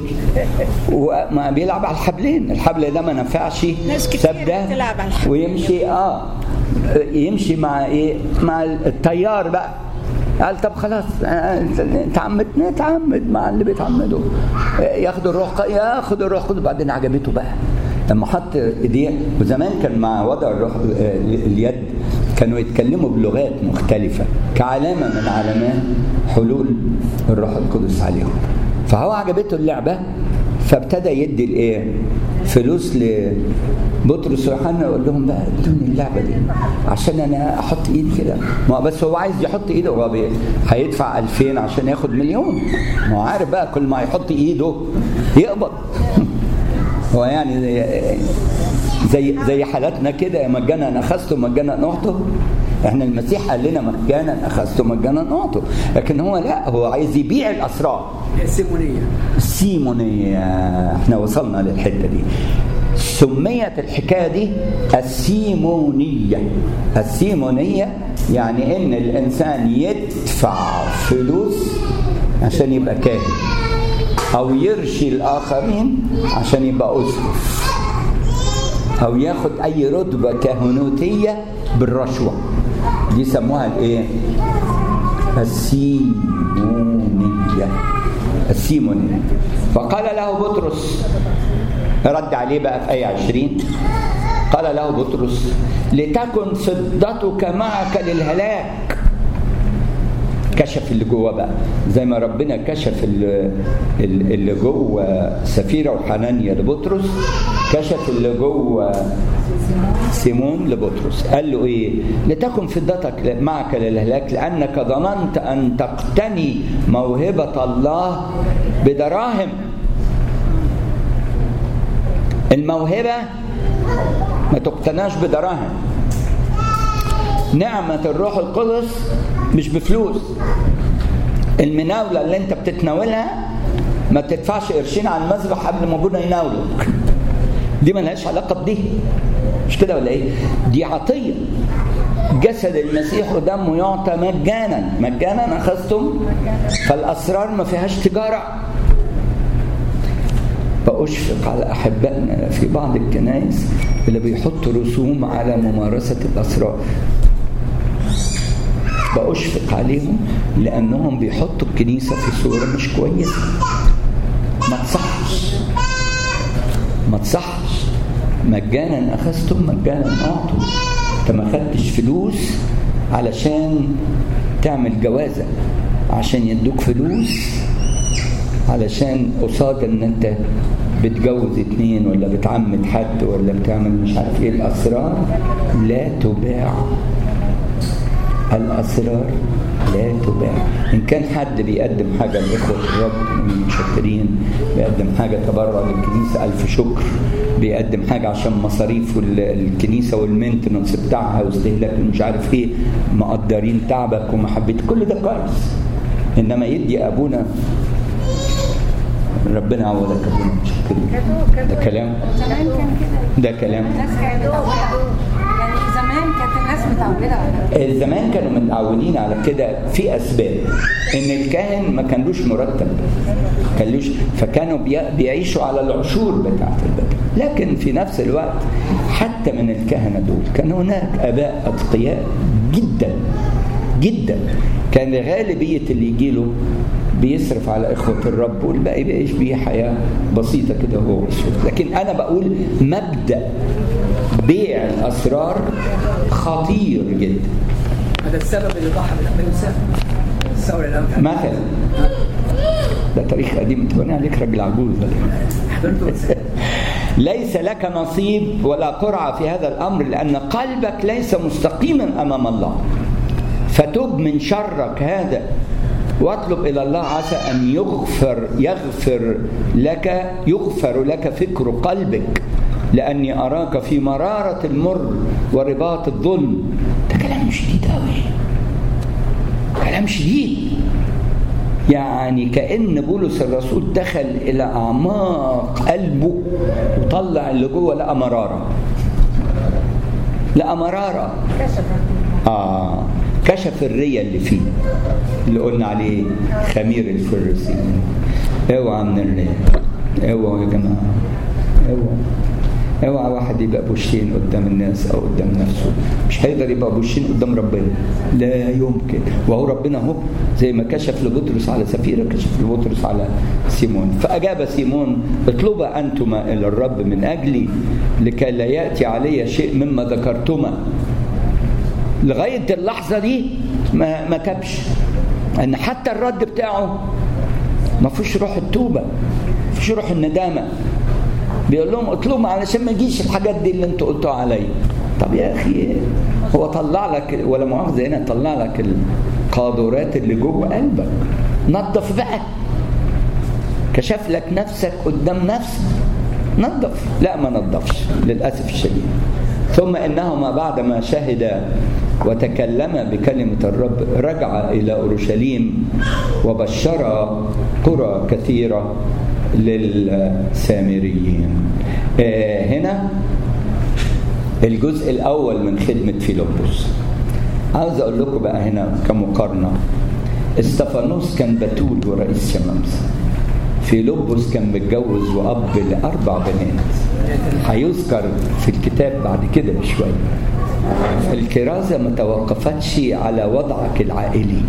وما بيلعب على الحبلين الحبل ده ما نفعش ناس كتير ساب ده بتلعب على الحبل. ويمشي اه يمشي مع ايه مع التيار بقى قال طب خلاص آه، نتعمد نتعمد مع اللي بيتعمدوا آه، ياخد الروح ياخد الروح القدس بعدين عجبته بقى لما حط ايديه وزمان كان مع وضع الروح آه، اليد كانوا يتكلموا بلغات مختلفة كعلامة من علامات حلول الروح القدس عليهم فهو عجبته اللعبة فابتدى يدي الايه فلوس لبطرس ويوحنا يقول لهم بقى ادوني اللعبه دي عشان انا احط ايدي كده ما بس هو عايز يحط ايده هو بي- هيدفع 2000 عشان ياخد مليون ما هو عارف بقى كل ما يحط ايده يقبض هو يعني زي زي, زي حالاتنا كده مجانا اخذته مجانا اعطوا احنا المسيح قال لنا مجانا اخذته مجانا اعطوا لكن هو لا هو عايز يبيع الاسرار السيمونيه السيمونية احنا وصلنا للحتة دي سميت الحكاية دي السيمونية السيمونية يعني ان الانسان يدفع فلوس عشان يبقى كاهن او يرشي الاخرين عشان يبقى اسقف او ياخد اي رتبة كهنوتية بالرشوة دي سموها الايه السيمونية السيمونية فقال له بطرس رد عليه بقى في آية 20 قال له بطرس لتكن فضتك معك للهلاك كشف اللي جوه بقى زي ما ربنا كشف ال- ال- اللي جوه سفيرة وحنانيا لبطرس كشف اللي جوه سيمون لبطرس قال له ايه لتكن فضتك معك للهلاك لانك ظننت ان تقتني موهبه الله بدراهم الموهبه ما تقتناش بدراهم نعمه الروح القدس مش بفلوس المناوله اللي انت بتتناولها ما تدفعش قرشين على المذبح قبل ما ابونا يناولك دي ملهاش علاقه بدي مش كده ولا ايه دي عطيه جسد المسيح ودمه يعطى مجانا مجانا اخذتم فالاسرار ما فيهاش تجاره فاشفق على احبائنا في بعض الكنائس اللي بيحطوا رسوم على ممارسه الاسرار بأشفق عليهم لأنهم بيحطوا الكنيسة في صورة مش كويسة ما تصحش ما تصحش مجانا أخذتم مجانا أعطوا أنت ما خدتش فلوس علشان تعمل جوازة عشان يدوك فلوس علشان قصاد ان انت بتجوز اتنين ولا بتعمد حد ولا بتعمل مش عارف ايه الاسرار لا تباع الأسرار لا تباع إن كان حد بيقدم حاجة لإخوة الرب متشكرين بيقدم حاجة تبرع للكنيسة ألف شكر بيقدم حاجة عشان مصاريف ال- الكنيسة والمينتنس بتاعها واستهلاك مش عارف إيه مقدرين تعبك ومحبتك كل ده كويس إنما يدي أبونا ربنا يعوضك يا ابونا متشكرين ده كلام زمان كان كده ده كلام الناس كانت متعودة يعني زمان كانت الناس متعودة على كده زمان كانوا متعودين على كده في اسباب ان الكاهن ما كانلوش مرتب كانلوش فكانوا بي- بيعيشوا على العشور بتاعت البلد لكن في نفس الوقت حتى من الكهنه دول كان هناك اباء اتقياء جدا جدا كان غالبيه اللي يجي له بيصرف على إخوة الرب والباقي بيعيش بيه حياة بسيطة كده هو والسود لكن أنا بقول مبدأ بيع الأسرار خطير جدا هذا السبب اللي ضحى بالأقبال الثورة الأولى مثلا ده تاريخ قديم تبني عليك راجل عجوز ولا إيه؟ حضرته ليس لك نصيب ولا قرعة في هذا الأمر لأن قلبك ليس مستقيما أمام الله فتب من شرك هذا واطلب إلى الله عسى أن يغفر يغفر لك يغفر لك فكر قلبك لأني أراك في مرارة المر ورباط الظلم ده كلام شديد أوي كلام شديد يعني كأن بولس الرسول دخل إلى أعماق قلبه وطلع اللي جوه لقى مرارة لقى مرارة آه كشف الرية اللي فيه اللي قلنا عليه خمير الفريسيين اوعى من الرية اوعى يا جماعة اوعى اوعى واحد يبقى بوشين قدام الناس او قدام نفسه مش هيقدر يبقى بوشين قدام ربنا لا يمكن وهو ربنا اهو زي ما كشف لبطرس على سفيره كشف لبطرس على سيمون فاجاب سيمون اطلبا انتما الى الرب من اجلي لكي لا ياتي علي شيء مما ذكرتما لغايه اللحظه دي ما ما تبش ان حتى الرد بتاعه ما فيش روح التوبه ما فيش روح الندامه بيقول لهم اطلبوا علشان ما يجيش الحاجات دي اللي انتوا قلتوها عليا طب يا اخي هو طلع لك ولا مؤاخذه هنا طلع لك القاذورات اللي جوه قلبك نظف بقى كشف لك نفسك قدام نفسك نظف لا ما نظفش للاسف الشديد ثم انهما بعدما شهد وتكلم بكلمة الرب رجع إلى أورشليم وبشر قرى كثيرة للسامريين آه هنا الجزء الأول من خدمة فيلبس عاوز أقول لكم بقى هنا كمقارنة استفانوس كان بتول ورئيس شمامسة فيلبس كان متجوز وأب لأربع بنات هيذكر في الكتاب بعد كده بشوية الكرازة ما توقفتش على وضعك العائلي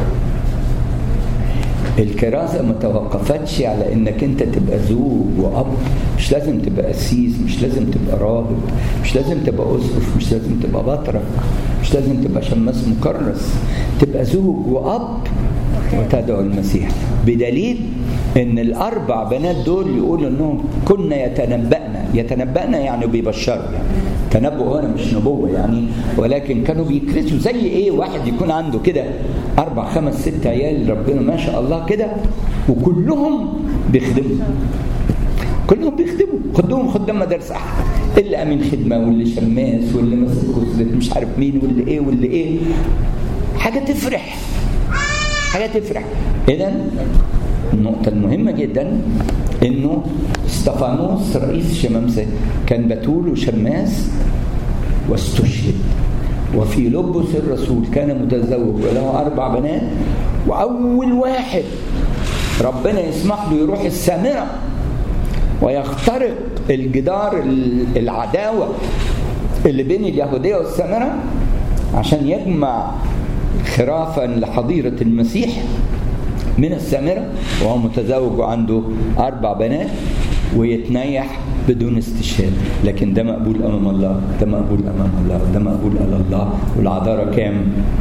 الكرازة ما توقفتش على انك انت تبقى زوج واب مش لازم تبقى قسيس مش لازم تبقى راهب مش لازم تبقى اسقف مش لازم تبقى بطرك مش لازم تبقى شماس مكرس تبقى زوج واب وتدعو المسيح بدليل ان الاربع بنات دول يقولوا انهم كنا يتنبأنا يتنبأنا يعني بيبشروا يعني تنبؤ هنا مش نبوة يعني ولكن كانوا بيكرسوا زي ايه واحد يكون عنده كده اربع خمس ست عيال ربنا ما شاء الله كده وكلهم بيخدموا كلهم بيخدموا خدهم خدام مدارس احد اللي امين خدمه واللي شماس واللي ماسك وزارة مش عارف مين واللي ايه واللي ايه حاجه تفرح حاجه تفرح اذا النقطة المهمة جدا انه استفانوس رئيس شمامسة كان بتول وشماس واستشهد وفي لبس الرسول كان متزوج وله أربع بنات وأول واحد ربنا يسمح له يروح السامرة ويخترق الجدار العداوة اللي بين اليهودية والسامرة عشان يجمع خرافا لحظيرة المسيح من السامرة وهو متزوج وعنده أربع بنات ويتنيح بدون استشهاد لكن ده مقبول أمام الله ده مقبول أمام الله ده مقبول على الله والعذارة كام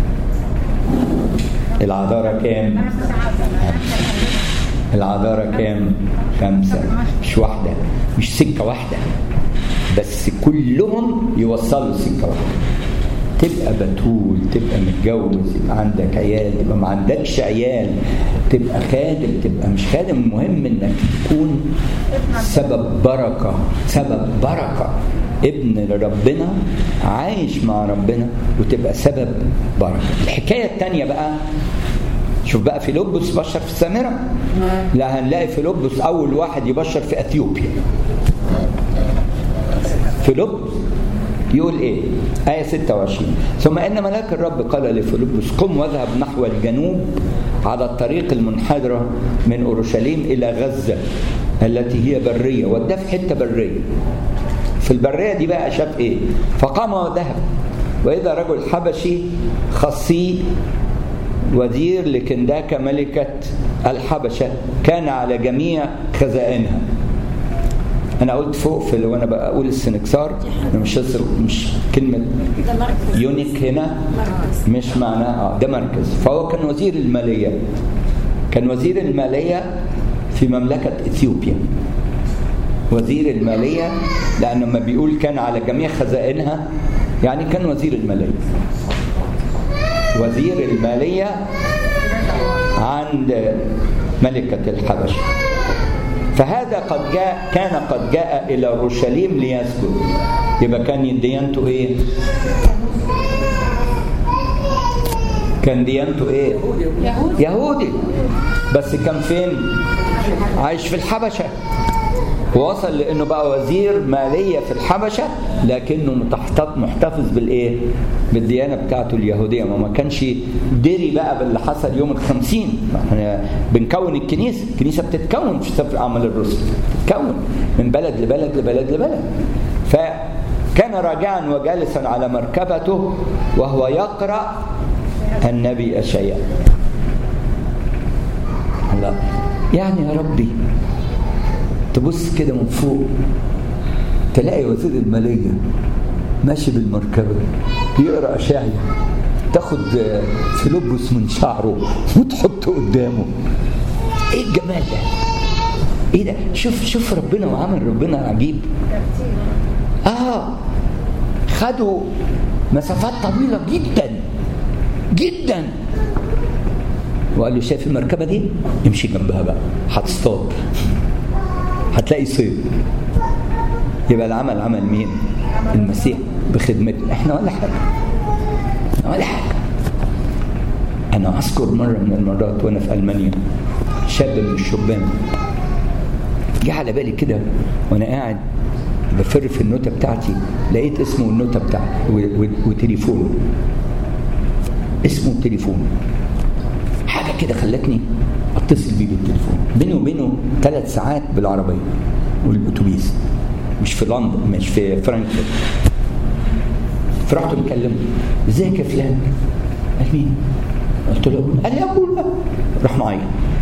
العذارة كام العذارة كام خمسة مش واحدة مش سكة واحدة بس كلهم يوصلوا سكة واحدة تبقى بتول تبقى متجوز يبقى عندك عيال تبقى ما عندكش عيال تبقى خادم تبقى مش خادم المهم انك تكون سبب بركة سبب بركة ابن لربنا عايش مع ربنا وتبقى سبب بركة الحكاية التانية بقى شوف بقى فيلبس بشر في السامرة لا هنلاقي فيلبس أول واحد يبشر في أثيوبيا فيلبس يقول ايه آية 26 ثم إن ملاك الرب قال لفيلبس قم واذهب نحو الجنوب على الطريق المنحدرة من أورشليم إلى غزة التي هي برية وداه في حتة برية في البرية دي بقى شاف ايه فقام وذهب وإذا رجل حبشي خصي وزير لكنداك ملكة الحبشة كان على جميع خزائنها انا قلت فوق في وانا بقول السنكسار أنا مش مش كلمه يونيك هنا مش معناها اه ده مركز فهو كان وزير الماليه كان وزير الماليه في مملكه اثيوبيا وزير الماليه لان لما بيقول كان على جميع خزائنها يعني كان وزير الماليه وزير الماليه عند ملكه الحبشه فهذا قد جاء كان قد جاء الى اورشليم ليسجد يبقى كان ديانته ايه كان ديانته ايه يهودي يهودي بس كان فين عايش في الحبشه ووصل لانه بقى وزير ماليه في الحبشه لكنه محتفظ محتفظ بالايه بالديانه بتاعته اليهوديه ما ما كانش دري بقى باللي حصل يوم الخمسين احنا بنكون الكنيسه الكنيسه بتتكون في سفر اعمال الرسل بتتكون من بلد لبلد لبلد لبلد فكان راجعا وجالسا على مركبته وهو يقرا النبي اشعياء الله يعني يا ربي تبص كده من فوق تلاقي وزير المالية ماشي بالمركبة بيقرأ أشعيا تاخد فيلبس من شعره وتحطه قدامه ايه الجمال ده ايه ده شوف شوف ربنا وعمل ربنا عجيب اه خدوا مسافات طويلة جدا جدا وقال له شايف المركبة دي امشي جنبها بقى هتصطاد هتلاقي صيد يبقى العمل عمل مين المسيح بخدمته احنا ولا حاجه احنا ولا حاجه انا اذكر مره من المرات وانا في المانيا شاب من الشبان جه على بالي كده وانا قاعد بفر في النوتة بتاعتي لقيت اسمه النوتة بتاعتي وتليفونه اسمه تليفون حاجة كده خلتني اتصل بيه بالتليفون بيني وبينه ثلاث ساعات بالعربيه والاتوبيس مش في لندن مش في فرانكفورت فرحت مكلمه ازيك يا فلان قال مين قلت له قال لي اقول بقى راح معايا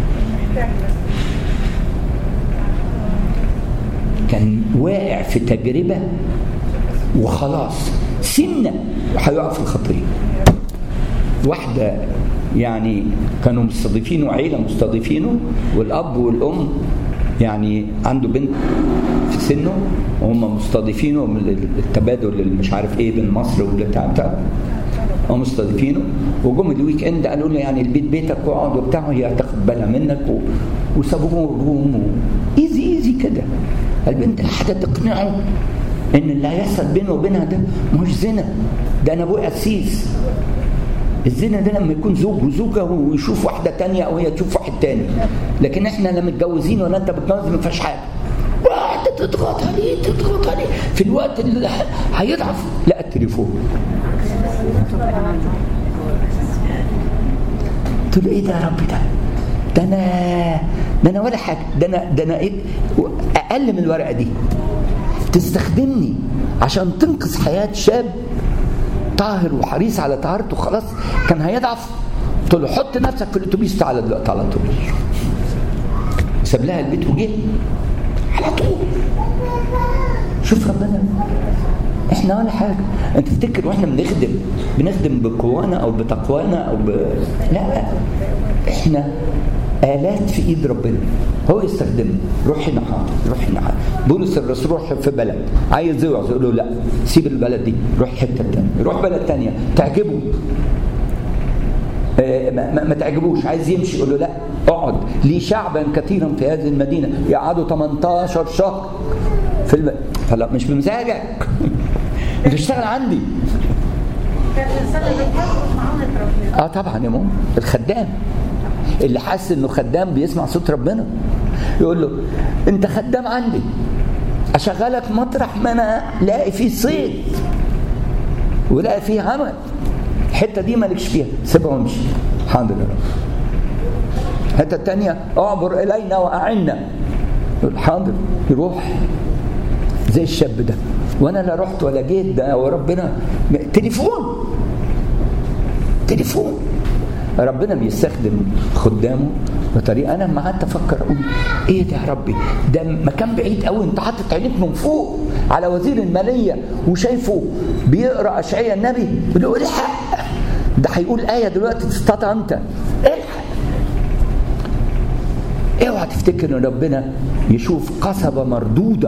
كان واقع في تجربه وخلاص سنه وهيقع في الخطيه واحده يعني كانوا مستضيفينه عيله مستضيفينه والاب والام يعني عنده بنت في سنه وهم مستضيفينه من التبادل اللي مش عارف ايه بين مصر والبتاع بتاع هم مستضيفينه وجم الويك اند قالوا له يعني البيت بيتك واقعد وبتاع هي هتاخد بالها منك و... وسابوه الروم و... ايزي ايزي كده البنت حاجه تقنعه ان اللي هيحصل بينه وبينها ده مش زنا ده انا ابويا قسيس الزنا ده لما يكون زوج وزوجه ويشوف واحده تانية او هي تشوف واحد تاني لكن احنا لا متجوزين ولا انت متجوز ما فيهاش حاجه واحده تضغط عليه تضغط عليه في الوقت اللي هيضعف لا التليفون قلت له ايه ده يا رب ده ده انا ده انا ولا حاجه ده انا ده انا ايه اقل من الورقه دي تستخدمني عشان تنقذ حياه شاب طاهر وحريص على طهارته خلاص كان هيضعف قلت له حط نفسك في الاتوبيس تعالى دلوقتي على طول ساب لها البيت وجه على طول شوف ربنا احنا ولا حاجه انت تفتكر واحنا بنخدم بنخدم بقوانا او بتقوانا او ب... لا احنا آلات في إيد ربنا هو يستخدمها روح هنا حاضر روح هنا حاضر بولس الرسول روح في بلد عايز يوعظ يقول له لا سيب البلد دي روح حتة تانية روح بلد تانية تعجبه آه، ما, ما- ما تعجبوش عايز يمشي يقول له لا اقعد لي شعبا كثيرا في هذه المدينه يقعدوا 18 شهر في الم... فلا مش بمزاجك انت اشتغل عندي كان الانسان اللي بياخد معونه ربنا اه طبعا يا ماما الخدام اللي حاسس انه خدام بيسمع صوت ربنا يقول له انت خدام عندي اشغلك مطرح ما انا لاقي فيه صيد ولاقي فيه عمل الحته دي مالكش فيها سيبها وامشي حاضر يا رب الحته الثانيه اعبر الينا واعنا يقول حاضر يروح زي الشاب ده وانا لا رحت ولا جيت ده وربنا تليفون تليفون ربنا بيستخدم خدامه بطريقه انا لما قعدت افكر اقول ايه ده يا ربي ده مكان بعيد قوي انت حاطط عينيك من فوق على وزير الماليه وشايفه بيقرا اشعياء النبي بيقول الحق ده هيقول ايه دلوقتي تصطادها انت الحق اوعى تفتكر ان ربنا يشوف قصبه مردوده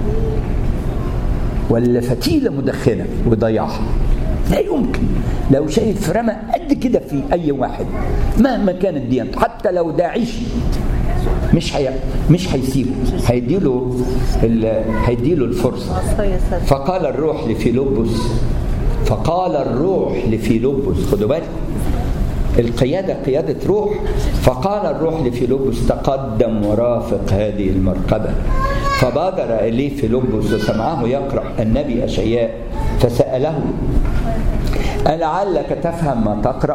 ولا فتيله مدخنه ويضيعها لا يمكن لو شايف رمى قد كده في اي واحد مهما كانت ديانته حتى لو داعش مش هي مش هيسيبه هيديله ال... هيديله الفرصه فقال الروح لفيلبس فقال الروح لفيلبس خدوا بالك القيادة قيادة روح فقال الروح لفيلبس تقدم ورافق هذه المركبة فبادر إليه فيلبس وسمعه يقرأ النبي أشياء فسأله ألعلك تفهم ما تقرأ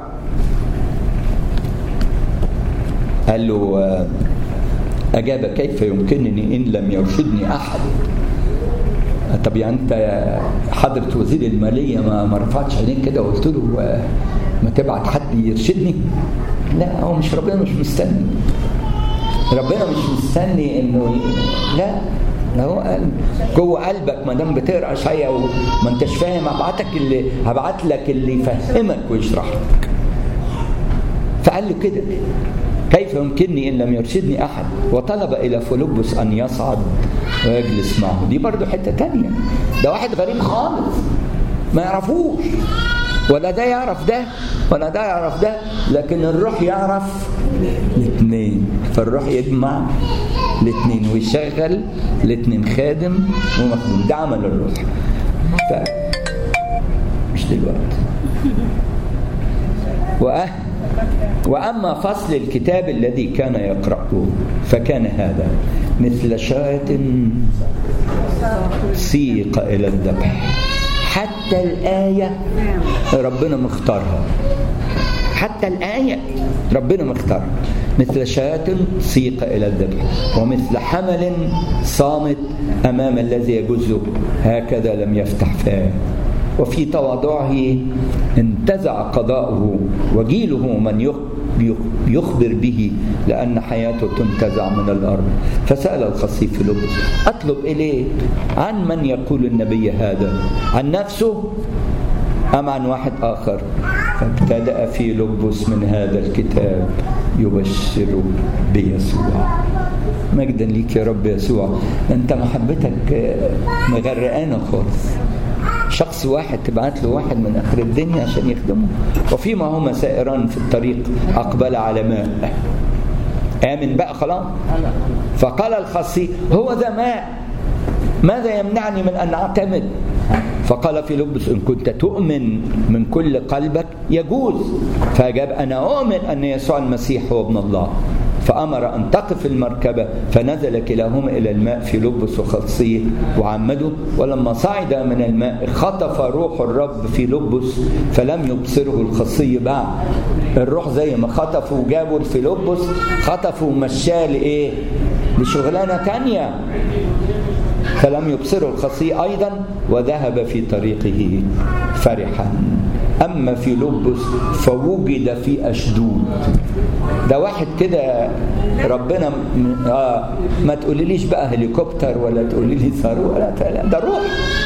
قال له آه، أجاب كيف يمكنني إن لم يرشدني أحد طب يعني انت حضرة وزير المالية ما ما رفعتش عينيك كده وقلت له آه، ما تبعت حد يرشدني لا هو مش ربنا مش مستني ربنا مش مستني انه ي- لا ده هو قلب جوه قلبك ما دام بتقرا شيء وما انتش فاهم هبعتك اللي هبعت لك اللي يفهمك ويشرح لك فقال له كده كيف يمكنني ان لم يرشدني احد وطلب الى فيلبس ان يصعد ويجلس معه دي برضو حته تانية ده واحد غريب خالص ما يعرفوش ولا ده يعرف ده ولا ده يعرف ده لكن الروح يعرف الاثنين فالروح يجمع الاثنين ويشغل الاثنين خادم ومخدوم ده عمل الروح ف مش دلوقتي وأه وأما فصل الكتاب الذي كان يقرأه فكان هذا مثل شاة سيق إلى الذبح حتى الآية ربنا مختارها حتى الآية ربنا مختارها مثل شاة سيق إلى الذبح ومثل حمل صامت أمام الذي يجزه هكذا لم يفتح فاه وفي تواضعه انتزع قضاؤه وجيله من يخ- يخ- يخبر به لأن حياته تنتزع من الأرض فسأل الخصي فيلبس أطلب إليه عن من يقول النبي هذا عن نفسه أم عن واحد آخر فابتدأ في لبس من هذا الكتاب يبشر بيسوع مجدا ليك يا رب يسوع أنت محبتك مغرقانا خالص شخص واحد تبعت له واحد من اخر الدنيا عشان يخدمه وفيما هما سائران في الطريق اقبل على ماء امن بقى خلاص فقال الخصي هو ذا ماء ماذا يمنعني من ان اعتمد فقال فيلبس ان كنت تؤمن من كل قلبك يجوز فاجاب انا اؤمن ان يسوع المسيح هو ابن الله فأمر أن تقف المركبة فنزل كلاهما إلى الماء في لبس وخصيه وعمده ولما صعد من الماء خطف روح الرب في لبس فلم يبصره الخصي بعد الروح زي ما خطفوا وجابوا في لبس خطفوا ومشاه لإيه؟ لشغلانة تانية فلم يبصره الخصي أيضا وذهب في طريقه فرحا أما في لبس فوجد في أشدود ده واحد كده ربنا م- آه ما تقوليليش بقى هليكوبتر ولا تقولي لي ثروه ولا لا ده روح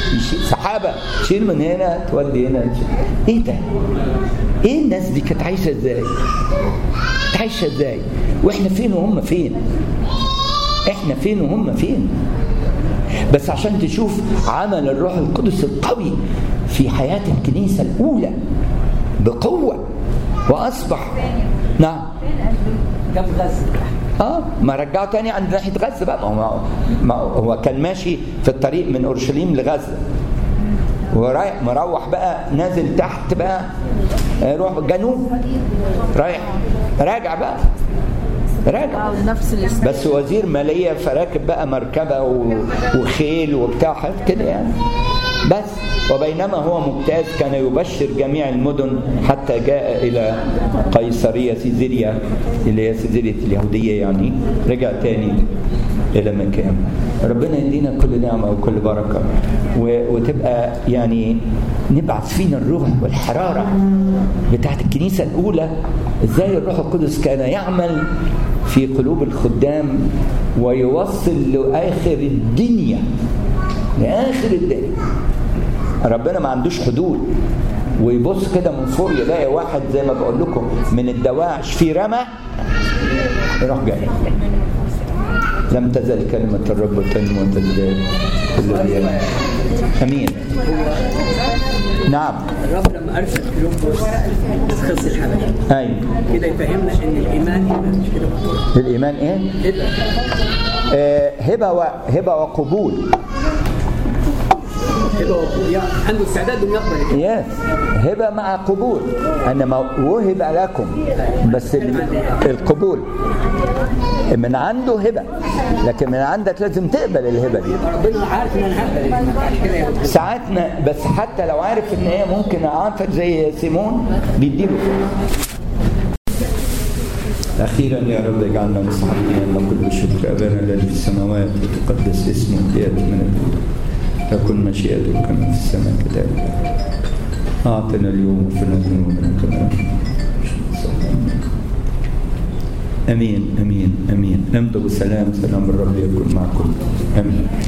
يشيل سحابه تشيل من هنا تودي هنا تشيل. ايه ده؟ ايه الناس دي كانت عايشه ازاي؟ كانت عايشه ازاي؟ واحنا فين وهم فين؟ احنا فين وهم فين؟ بس عشان تشوف عمل الروح القدس القوي في حياه الكنيسه الاولى بقوه واصبح نعم جاب غزه اه ما رجعه تاني عند ناحيه غزه بقى ما هو ما هو كان ماشي في الطريق من اورشليم لغزه ورايح مروح بقى نازل تحت بقى يروح جنوب رايح راجع بقى راجع نفس الاسم بس وزير ماليه فراكب بقى مركبه و- وخيل وبتاع حاجات كده يعني بس وبينما هو مجتاز كان يبشر جميع المدن حتى جاء الى قيصريه سيزيريا اللي هي سيزيريا اليهوديه يعني رجع تاني الى مكان ربنا يدينا كل نعمه وكل بركه و- وتبقى يعني نبعث فينا الروح والحراره بتاعت الكنيسه الاولى ازاي الروح القدس كان يعمل في قلوب الخدام ويوصل لاخر الدنيا لاخر الدنيا ربنا ما عندوش حدود ويبص كده من فوق يلاقي واحد زي ما بقول لكم من الدواعش في رمى يروح جاي لم تزل كلمة الرب تنمو وتزداد كل الأيام أمين نعم الرب لما ارسل فيلبس خص الحبشي أي كده يفهمنا ان الايمان هنا مش كده بالطرق. الإيمان إيه؟ كده آه، هبة و- هبة وقبول كده هو يعني عنده استعداد انه يقبل يس هبة مع قبول أنا ما وهب لكم بس ال- القبول من عنده هبة لكن من عندك لازم تقبل الهبة دي ربنا عارف ان انا هقبل عشان كده يقبل. ساعات ن- بس حتى لو عارف ان هي ممكن اعرفك زي سيمون بيديله أخيرا يا رب اجعلنا مستحقين أن نقول بشكر أبانا الذي في السماوات وتقدس اسمك يأتي من الأرض تكن مشيئتك كما في السماء كذلك أعطنا اليوم وفرنا ذنوبنا كما امين امين امين نمضوا بسلام سلام الرب يكن معكم امين